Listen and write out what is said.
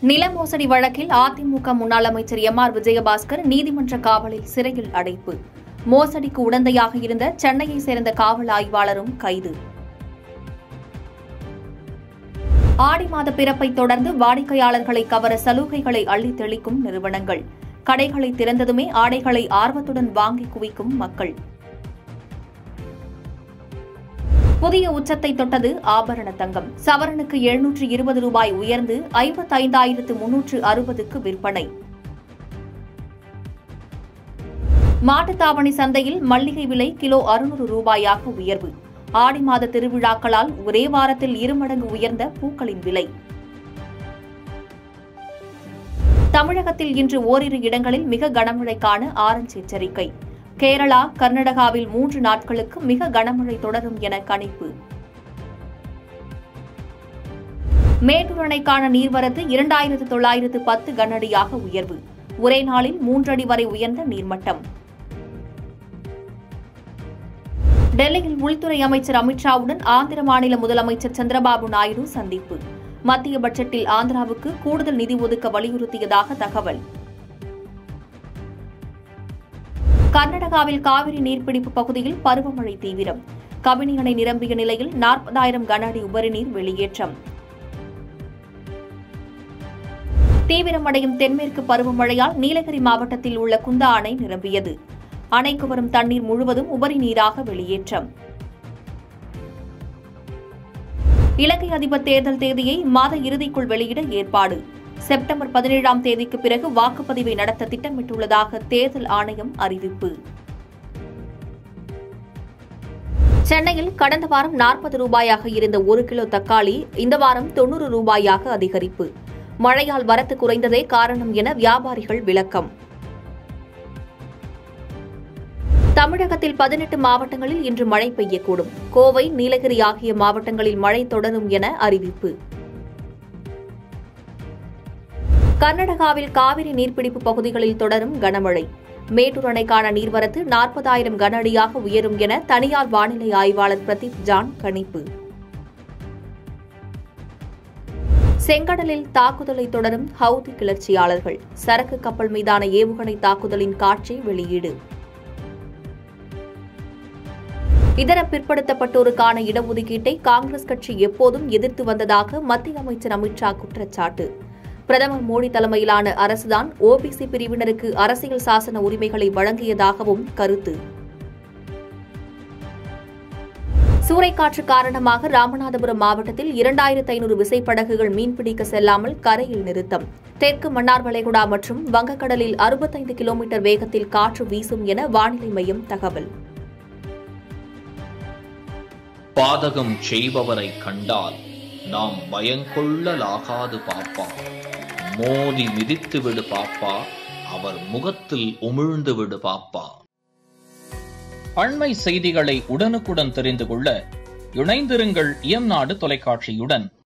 நில மோசடி வழக்கில் அதிமுக முன்னாள் அமைச்சர் எம் ஆர் விஜயபாஸ்கர் நீதிமன்ற காவலில் சிறையில் அடைப்பு மோசடிக்கு உடந்தையாக இருந்த சென்னையைச் சேர்ந்த காவல் ஆய்வாளரும் கைது ஆடி மாத பிறப்பை தொடர்ந்து வாடிக்கையாளர்களை கவர சலுகைகளை அள்ளித் தெளிக்கும் நிறுவனங்கள் கடைகளை திறந்ததுமே ஆடைகளை ஆர்வத்துடன் வாங்கி குவிக்கும் மக்கள் புதிய உச்சத்தை தொட்டது ஆபரண தங்கம் சவரனுக்கு எழுநூற்று இருபது ரூபாய் உயர்ந்து ஐம்பத்தைந்தாயிரத்து முன்னூற்று அறுபதுக்கு விற்பனை மாட்டுத்தாவணி சந்தையில் மல்லிகை விலை கிலோ அறுநூறு ரூபாயாக உயர்வு ஆடி மாத திருவிழாக்களால் ஒரே வாரத்தில் இருமடங்கு உயர்ந்த பூக்களின் விலை தமிழகத்தில் இன்று ஓரிரு இடங்களில் மிக கனமழைக்கான ஆரஞ்ச் எச்சரிக்கை கேரளா கர்நாடகாவில் மூன்று நாட்களுக்கு மிக கனமழை தொடரும் என கணிப்பு மேட்டூர் அணைக்கான நீர்வரத்து இரண்டாயிரத்து தொள்ளாயிரத்து பத்து கனஅடியாக உயர்வு ஒரே நாளில் மூன்றடி வரை உயர்ந்த நீர்மட்டம் டெல்லியில் உள்துறை அமைச்சர் அமித்ஷாவுடன் ஆந்திர மாநில முதலமைச்சர் சந்திரபாபு நாயுடு சந்திப்பு மத்திய பட்ஜெட்டில் ஆந்திராவுக்கு கூடுதல் நிதி ஒதுக்க வலியுறுத்தியதாக தகவல் கர்நாடகாவில் காவிரி நீர்பிடிப்பு பகுதியில் பருவமழை தீவிரம் கபினி அணை நிரம்பிய நிலையில் நாற்பதாயிரம் கன அடி உபரிநீர் வெளியேற்றம் தீவிரமடையும் தென்மேற்கு பருவமழையால் நீலகிரி மாவட்டத்தில் உள்ள குந்தா அணை நிரம்பியது அணைக்கு வரும் தண்ணீர் முழுவதும் உபரி நீராக வெளியேற்றம் இலங்கை அதிபர் தேர்தல் தேதியை மாத இறுதிக்குள் வெளியிட ஏற்பாடு செப்டம்பர் பதினேழாம் தேதிக்கு பிறகு வாக்குப்பதிவை நடத்த திட்டமிட்டுள்ளதாக தேர்தல் ஆணையம் அறிவிப்பு சென்னையில் கடந்த வாரம் நாற்பது ரூபாயாக இருந்த ஒரு கிலோ தக்காளி இந்த வாரம் தொன்னூறு ரூபாயாக அதிகரிப்பு மழையால் வரத்து குறைந்ததே காரணம் என வியாபாரிகள் விளக்கம் தமிழகத்தில் பதினெட்டு மாவட்டங்களில் இன்று மழை பெய்யக்கூடும் கோவை நீலகிரி ஆகிய மாவட்டங்களில் மழை தொடரும் என அறிவிப்பு கர்நாடகாவில் காவிரி நீர்பிடிப்பு பகுதிகளில் தொடரும் கனமழை மேட்டூர் அணைக்கான நீர்வரத்து நாற்பதாயிரம் கன அடியாக உயரும் என தனியார் வானிலை ஆய்வாளர் பிரதீப் ஜான் கணிப்பு செங்கடலில் தாக்குதலை தொடரும் ஹவுதி கிளர்ச்சியாளர்கள் சரக்கு கப்பல் மீதான ஏவுகணை தாக்குதலின் காட்சி வெளியீடு இதர பிற்படுத்தப்பட்டோருக்கான இடஒதுக்கீட்டை காங்கிரஸ் கட்சி எப்போதும் எதிர்த்து வந்ததாக மத்திய அமைச்சர் அமித்ஷா குற்றச்சாட்டு பிரதமர் மோடி தலைமையிலான அரசுதான் ஓபிசி பிரிவினருக்கு அரசியல் சாசன உரிமைகளை வழங்கியதாகவும் கருத்து சூறைக்காற்று காரணமாக ராமநாதபுரம் மாவட்டத்தில் இரண்டாயிரத்து ஐநூறு விசைப்படகுகள் மீன்பிடிக்க செல்லாமல் கரையில் நிறுத்தம் தெற்கு மன்னார் வளைகுடா மற்றும் வங்கக்கடலில் அறுபத்தைந்து கிலோமீட்டர் வேகத்தில் காற்று வீசும் என வானிலை மையம் தகவல் பாதகம் செய்பவரை கண்டால் நாம் பயங்கொள்ளலாகாது பாப்பா மோதி மிதித்து விடு பாப்பா அவர் முகத்தில் உமிழ்ந்து விடு பாப்பா அண்மை செய்திகளை உடனுக்குடன் தெரிந்து கொள்ள இணைந்திருங்கள் இயம்நாடு தொலைக்காட்சியுடன்